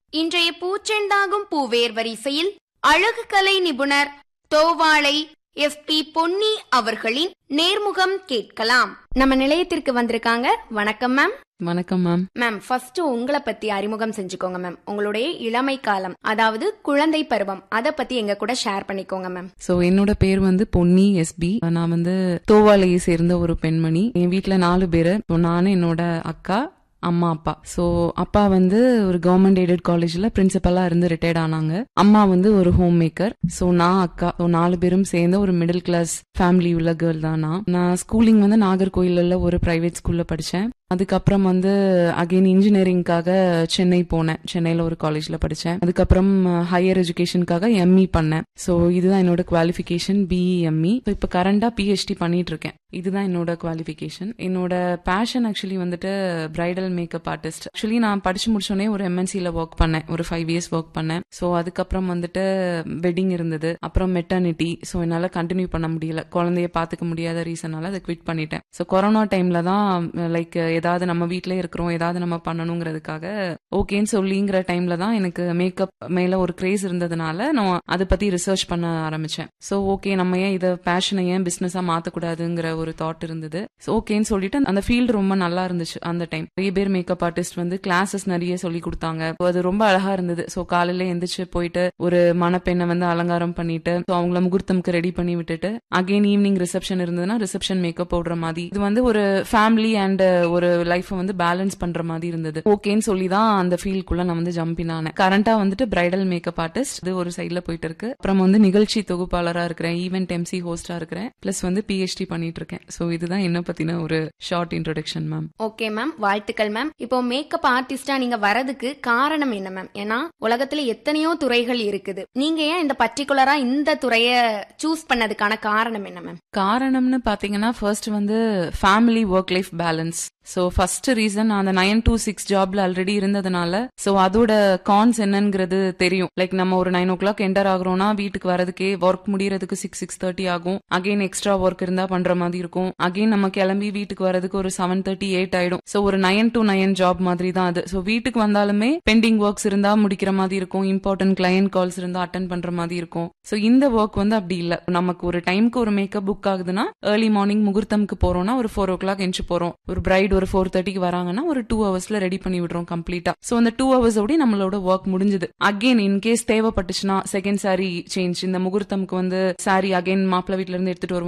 இன்றைய பூச்செண்டாகும் பூவேர் வரிசையில் அழகு கலை நிபுணர் தோவாளை எஸ் பி பொன்னி அவர்களின் நேர்முகம் கேட்கலாம் நம்ம நிலையத்திற்கு வந்திருக்காங்க வணக்கம் மேம் வணக்கம் மேம் மேம் ஃபர்ஸ்ட் உங்களை பத்தி அறிமுகம் செஞ்சுக்கோங்க மேம் உங்களுடைய இளமை காலம் அதாவது குழந்தை பருவம் அத பத்தி எங்க கூட ஷேர் பண்ணிக்கோங்க மேம் சோ என்னோட பேர் வந்து பொன்னி எஸ்பி நான் வந்து தோவாலையை சேர்ந்த ஒரு பெண்மணி என் வீட்ல நாலு பேரு So, நானு என்னோட அக்கா அம்மா அப்பா சோ அப்பா வந்து ஒரு கவர்மெண்ட் எய்டட் காலேஜ்ல பிரின்சிபலா இருந்து ரிட்டையர்ட் ஆனாங்க அம்மா வந்து ஒரு ஹோம் மேக்கர் சோ நான் அக்கா ஸோ நாலு பேரும் சேர்ந்த ஒரு மிடில் கிளாஸ் ஃபேமிலி உள்ள கேர்ள் தான் நான் நான் ஸ்கூலிங் வந்து நாகர்கோயில்ல ஒரு பிரைவேட் ஸ்கூல்ல படிச்சேன் அதுக்கப்புறம் வந்து அகைன் இன்ஜினியரிங்காக சென்னை போனேன் சென்னையில ஒரு காலேஜ்ல படிச்சேன் அதுக்கப்புறம் ஹையர் எஜுகேஷனுக்காக எம்இ பண்ணேன் சோ இதுதான் என்னோட குவாலிஃபிகேஷன் பிஇ எம்இ இப்போ கரண்டா பிஹெச்டி பண்ணிட்டு இருக்கேன் இதுதான் என்னோட குவாலிஃபிகேஷன் என்னோட பேஷன் ஆக்சுவலி வந்துட்டு பிரைடல் மேக்கப் ஆர்டிஸ்ட் ஆக்சுவலி நான் படிச்சு முடிச்சோடனே ஒரு எம்என்சில ஒர்க் பண்ணேன் ஒரு ஃபைவ் இயர்ஸ் ஒர்க் பண்ணேன் ஸோ அதுக்கப்புறம் வந்துட்டு வெட்டிங் இருந்தது அப்புறம் மெட்டர்னிட்டி ஸோ என்னால கண்டினியூ பண்ண முடியல குழந்தைய பாத்துக்க முடியாத ரீசனால அதை குவிட் பண்ணிட்டேன் ஸோ கொரோனா டைம்ல தான் லைக் ஏதாவது நம்ம வீட்ல இருக்கிறோம் ஏதாவது நம்ம பண்ணணுங்கிறதுக்காக ஓகேன்னு சொல்லிங்கிற டைம்ல தான் எனக்கு மேக்கப் மேல ஒரு கிரேஸ் இருந்ததுனால நான் அதை பத்தி ரிசர்ச் பண்ண ஆரம்பிச்சேன் ஸோ ஓகே நம்ம ஏன் இதை பேஷனை ஏன் பிசினஸா மாத்தக்கூடாதுங்கிற ஒரு தாட் இருந்தது ஸோ ஓகேன்னு சொல்லிட்டு அந்த ஃபீல்டு ரொம்ப நல்லா இருந்துச்சு அந்த டைம் நிறைய பேர் மேக்கப் ஆர்டிஸ்ட் வந்து கிளாஸஸ் நிறைய சொல்லி கொடுத்தாங்க So, அது ரொம்ப அழகா இருந்தது ஸோ காலையில எந்திரிச்சு போயிட்டு ஒரு மணப்பெண்ணை வந்து அலங்காரம் பண்ணிட்டு ஸோ அவங்கள முகூர்த்தம்க்கு ரெடி பண்ணி விட்டுட்டு அகைன் ஈவினிங் ரிசப்ஷன் இருந்ததுன்னா ரிசப்ஷன் மேக்கப் போடுற மாதிரி இது வந்து ஒரு ஃபேமிலி அண்ட் ஒரு லைஃப் வந்து பேலன்ஸ் பண்ற மாதிரி இருந்தது ஓகேன்னு சொல்லி தான் அந்த ஃபீல்டுக்குள்ள நான் வந்து ஜம்பின் ஆனேன் கரண்டா வந்துட்டு பிரைடல் மேக்கப் ஆர்டிஸ்ட் இது ஒரு சைட்ல போயிட்டு இருக்கு அப்புறம் வந்து நிகழ்ச்சி தொகுப்பாளரா இருக்கிறேன் ஈவென்ட் எம்சி ஹோஸ்டா இருக்கிறேன் பிளஸ் வந்து பிஹெச்டி பண்ணிட்டு இருக்கேன் சோ இதுதான் என்ன பத்தின ஒரு short introduction ma'am okay ma'am வாழ்த்துக்கள் மேம் இப்போ மேக்கப் ஆர்டிஸ்டா நீங்க வரதுக்கு காரணம் என்ன மேம் ஏன்னா உலகத்துல எத்தனையோ துறைகள் இருக்குது நீங்க ஏன் இந்த பர்டிகுலரா இந்த துறைய சூஸ் பண்ணதுக்கான காரணம் என்ன மேம் காரணம்னு பாத்தீங்கன்னா ஃபர்ஸ்ட் வந்து family work life balance so first reason அந்த நைன் டு சிக்ஸ் ஜாப்ல ஆல்ரெடி இருந்ததுனால ஸோ அதோட கான்ஸ் என்னங்கிறது தெரியும் லைக் நம்ம ஒரு நைன் ஓ கிளாக் என்டர் ஆகுறோம்னா வீட்டுக்கு வரதுக்கே ஒர்க் முடியறதுக்கு சிக்ஸ் சிக்ஸ் தேர்ட்டி ஆகும் அகைன் எக்ஸ்ட்ரா ஒர்க் இருந்தா பண்ற மாதிரி இருக்கும் அகைன் நம்ம கிளம்பி வீட்டுக்கு வரதுக்கு ஒரு செவன் தேர்ட்டி எயிட் ஆயிடும் ஸோ ஒரு நைன் டு நைன் ஜாப் மாதிரி தான் அது ஸோ வீட்டுக்கு வந்தாலுமே பெண்டிங் ஒர்க்ஸ் இருந்தா முடிக்கிற மாதிரி இருக்கும் இம்பார்ட்டன்ட் கிளையன்ட் கால்ஸ் இருந்தா அட்டன் பண்ற மாதிரி இருக்கும் ஸோ இந்த ஒர்க் வந்து அப்படி இல்ல நமக்கு ஒரு டைம்க்கு ஒரு மேக்கப் புக் ஆகுதுன்னா ஏர்லி மார்னிங் முகூர்த்தம்க்கு போறோம்னா ஒரு ஃபோர் ஓ கிளாக் எஞ்சி போறோம் ஒரு பிரைட் ஒரு ஃபோர் தேர்ட்டிக்கு வராங்கன்னா ஒரு டூ ஹவர்ஸ்ல ரெடி பண்ணி விடுறோம் கம்ப்ளீட்டா சோ அந்த டூ ஹவர்ஸோட நம்மளோட ஒர்க் முடிஞ்சது அகைன் இன் கேஸ் தேவைப்பட்டுச்சுன்னா செகண்ட் சாரி சேஞ்ச் இந்த முகூர்த்தம்க்கு வந்து சாரி அகைன் மாப்பிள்ள வீட்ல இருந்து எடுத்துட்டு வருவோம்